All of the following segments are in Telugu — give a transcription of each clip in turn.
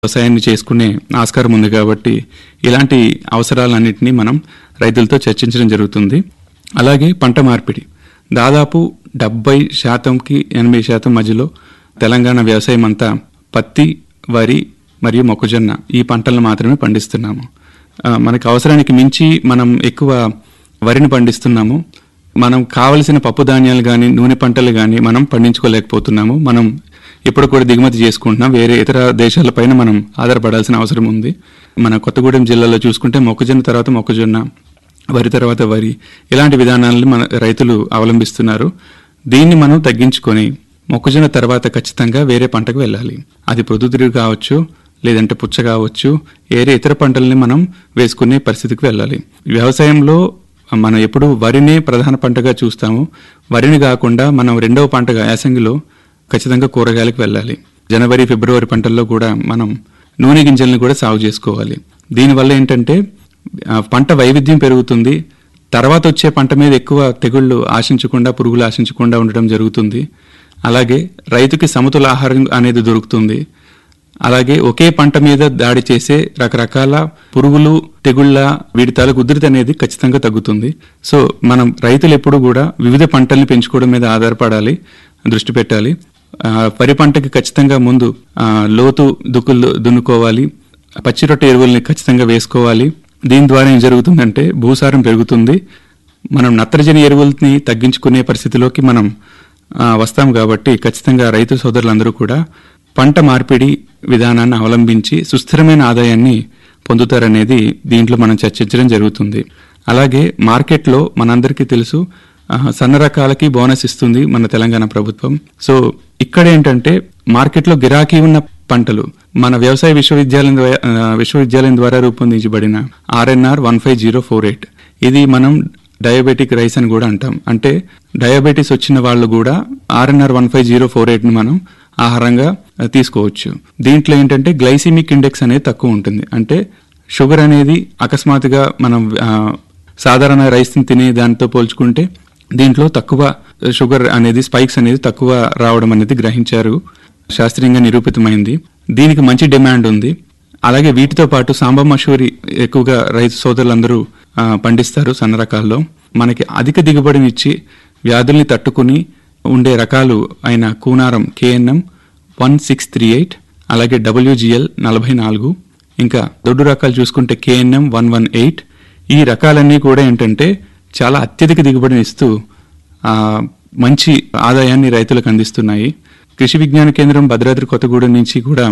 వ్యవసాయాన్ని చేసుకునే ఆస్కారం ఉంది కాబట్టి ఇలాంటి అవసరాలన్నింటినీ మనం రైతులతో చర్చించడం జరుగుతుంది అలాగే పంట మార్పిడి దాదాపు డెబ్బై శాతంకి ఎనభై శాతం మధ్యలో తెలంగాణ వ్యవసాయం అంతా పత్తి వరి మరియు మొక్కజొన్న ఈ పంటలను మాత్రమే పండిస్తున్నాము ఆ, మనకు అవసరానికి మించి మనం ఎక్కువ వరిని పండిస్తున్నాము మనం కావలసిన పప్పు ధాన్యాలు కానీ నూనె పంటలు కానీ మనం పండించుకోలేకపోతున్నాము మనం ఇప్పుడు కూడా దిగుమతి చేసుకుంటున్నాం వేరే ఇతర దేశాలపైన మనం ఆధారపడాల్సిన అవసరం ఉంది మన కొత్తగూడెం జిల్లాలో చూసుకుంటే మొక్కజొన్న తర్వాత మొక్కజొన్న వరి తర్వాత వరి ఇలాంటి విధానాలను మన రైతులు అవలంబిస్తున్నారు దీన్ని మనం తగ్గించుకొని మొక్కజొన్న తర్వాత ఖచ్చితంగా వేరే పంటకు వెళ్ళాలి అది ప్రొద్దుతిరుగు కావచ్చు లేదంటే పుచ్చ కావచ్చు వేరే ఇతర పంటల్ని మనం వేసుకునే పరిస్థితికి వెళ్ళాలి వ్యవసాయంలో మనం ఎప్పుడు వరినే ప్రధాన పంటగా చూస్తాము వరిని కాకుండా మనం రెండవ పంటగా యాసంగిలో ఖచ్చితంగా కూరగాయలకు వెళ్ళాలి జనవరి ఫిబ్రవరి పంటల్లో కూడా మనం నూనె గింజలను కూడా సాగు చేసుకోవాలి దీనివల్ల ఏంటంటే ఆ, పంట వైవిధ్యం పెరుగుతుంది తర్వాత వచ్చే పంట మీద ఎక్కువ తెగుళ్ళు ఆశించకుండా పురుగులు ఆశించకుండా ఉండడం జరుగుతుంది అలాగే రైతుకి సమతుల ఆహారం అనేది దొరుకుతుంది అలాగే ఒకే పంట మీద దాడి చేసే రకరకాల పురుగులు తెగుళ్ళ వీటి తాలూకు ఉధృతి అనేది ఖచ్చితంగా తగ్గుతుంది సో మనం రైతులు ఎప్పుడు కూడా వివిధ పంటల్ని పెంచుకోవడం మీద ఆధారపడాలి దృష్టి పెట్టాలి ఆ, వరి పంటకి ఖచ్చితంగా ముందు ఆ, లోతు దుక్కులు దున్నుకోవాలి పచ్చి రొట్టె ఎరువుల్ని ఖచ్చితంగా వేసుకోవాలి దీని ద్వారా ఏం జరుగుతుందంటే భూసారం పెరుగుతుంది మనం నత్రజని ఎరువుల్ని తగ్గించుకునే పరిస్థితిలోకి మనం ఆ, వస్తాం కాబట్టి ఖచ్చితంగా రైతు సోదరులందరూ కూడా పంట మార్పిడి విధానాన్ని అవలంబించి సుస్థిరమైన ఆదాయాన్ని పొందుతారనేది దీంట్లో మనం చర్చించడం జరుగుతుంది అలాగే మార్కెట్లో మనందరికీ తెలుసు ఆ, సన్న రకాలకి బోనస్ ఇస్తుంది మన తెలంగాణ ప్రభుత్వం సో ఇక్కడ ఏంటంటే మార్కెట్లో గిరాకీ ఉన్న పంటలు మన వ్యవసాయ విశ్వవిద్యాలయం ద్వారా ఆ, విశ్వవిద్యాలయం ద్వారా రూపొందించబడిన RNR one five zero four eight ఇది మనం డయాబెటిక్ రైస్ అని కూడా అంటాం అంటే డయాబెటీస్ వచ్చిన వాళ్ళు కూడా RNR one five zero four eight ని మనం ఆహారంగా ఆ, తీసుకోవచ్చు దీంట్లో ఏంటంటే గ్లైసిమిక్ ఇండెక్స్ అనేది తక్కువ ఉంటుంది అంటే షుగర్ అనేది అకస్మాత్తుగా మనం ఆ, సాధారణ రైస్ని తినే దానితో పోల్చుకుంటే దీంట్లో తక్కువ షుగర్ అనేది స్పైక్స్ అనేది తక్కువ రావడం అనేది గ్రహించారు శాస్త్రీయంగా నిరూపితమైంది దీనికి మంచి డిమాండ్ ఉంది అలాగే వీటితో పాటు సాంబ మషూరి ఎక్కువగా రైతు సోదరులందరూ ఆ, పండిస్తారు సన్న రకాల్లో మనకి అధిక దిగుబడినిచ్చి వ్యాధుల్ని తట్టుకుని ఉండే రకాలు అయిన Kunaram KNM one six three eight అలాగే డబ్ల్యూజిఎల్ నలభై నాలుగు ఇంకా దొడ్డు రకాలు చూసుకుంటే కేఎన్ఎం వన్ వన్ ఎయిట్ ఈ రకాలన్నీ కూడా ఏంటంటే చాలా అత్యధిక దిగుబడిని ఇస్తూ ఆ, మంచి ఆదాయాన్ని రైతులకు అందిస్తున్నాయి కృషి విజ్ఞాన కేంద్రం భద్రాద్రి కొత్తగూడెం నుంచి కూడా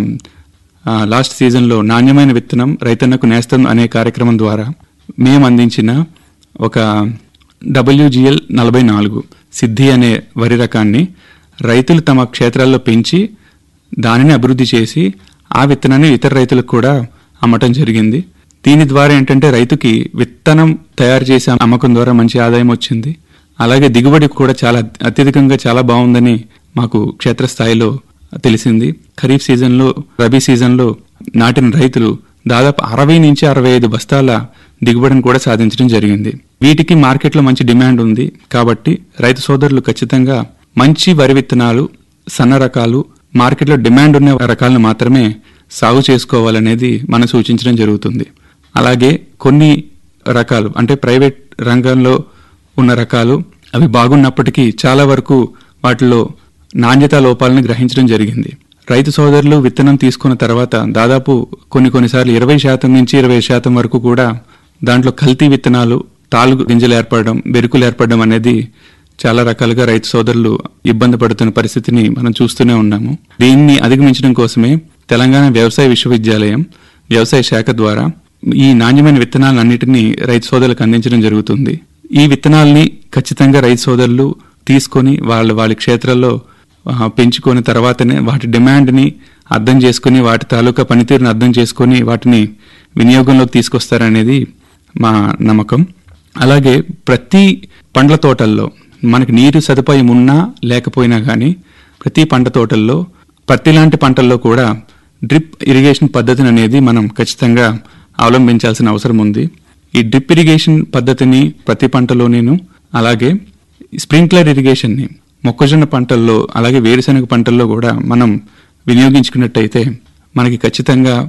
ఆ, లాస్ట్ సీజన్లో నాణ్యమైన విత్తనం రైతన్నకు నేస్తం అనే కార్యక్రమం ద్వారా మేము అందించిన ఒక డబ్ల్యూజిఎల్ నలభై నాలుగు సిద్ధి అనే వరి రకాన్ని రైతులు తమ క్షేత్రాల్లో పెంచి దానిని అభివృద్ధి చేసి ఆ విత్తనాన్ని ఇతర రైతులకు కూడా అమ్మటం జరిగింది దీని ద్వారా ఏంటంటే రైతుకి విత్తనం తయారు చేసే అమ్మకం ద్వారా మంచి ఆదాయం వచ్చింది అలాగే దిగుబడి కూడా చాలా అత్యధికంగా చాలా బాగుందని మాకు క్షేత్రస్థాయిలో తెలిసింది ఖరీఫ్ సీజన్లో రబీ సీజన్లో నాటిన రైతులు దాదాపు అరవై నుంచి అరవై ఐదు బస్తాల దిగుబడిని కూడా సాధించడం జరిగింది వీటికి మార్కెట్లో మంచి డిమాండ్ ఉంది కాబట్టి రైతు సోదరులు ఖచ్చితంగా మంచి వరి విత్తనాలు సన్న రకాలు మార్కెట్లో డిమాండ్ ఉన్న రకాలను మాత్రమే సాగు చేసుకోవాలనేది మనం సూచించడం జరుగుతుంది అలాగే కొన్ని రకాలు అంటే ప్రైవేట్ రంగంలో ఉన్న రకాలు అవి బాగున్నప్పటికీ చాలా వరకు వాటిలో నాణ్యతా లోపాలను గ్రహించడం జరిగింది రైతు సోదరులు విత్తనం తీసుకున్న తర్వాత దాదాపు కొన్ని కొన్నిసార్లు ఇరవై శాతం నుంచి ఇరవై శాతం వరకు కూడా దాంట్లో కల్తీ విత్తనాలు తాలు గింజలు ఏర్పడడం బెరుకులు ఏర్పడడం అనేది చాలా రకాలుగా రైతు సోదరులు ఇబ్బంది పడుతున్న పరిస్థితిని మనం చూస్తూనే ఉన్నాము దీన్ని అధిగమించడం కోసమే తెలంగాణ వ్యవసాయ విశ్వవిద్యాలయం వ్యవసాయ శాఖ ద్వారా ఈ నాణ్యమైన విత్తనాలన్నిటినీ రైతు సోదరులకు అందించడం జరుగుతుంది ఈ విత్తనాల్ని ఖచ్చితంగా రైతు సోదరులు తీసుకొని వాళ్ళ వాళ్ళ క్షేత్రాల్లో ఆ, పెంచుకొని తర్వాతనే వాటి డిమాండ్ని అర్థం చేసుకుని వాటి తాలూకా పనితీరుని అర్థం చేసుకొని వాటిని వినియోగంలోకి తీసుకొస్తారనేది మా నమ్మకం అలాగే ప్రతి పండ్ల తోటల్లో మనకి నీరు సదుపాయం ఉన్నా లేకపోయినా కానీ ప్రతి పంట తోటల్లో పత్తి లాంటి పంటల్లో కూడా డ్రిప్ ఇరిగేషన్ పద్ధతిని అనేది మనం ఖచ్చితంగా అవలంబించాల్సిన అవసరం ఉంది ఈ డ్రిప్ ఇరిగేషన్ పద్ధతిని ప్రతి పంటలోనేను అలాగే స్ప్రింక్లర్ ఇరిగేషన్ని మొక్కజొన్న పంటల్లో అలాగే వేరుశనగ పంటల్లో కూడా మనం వినియోగించుకున్నట్టయితే మనకి ఖచ్చితంగా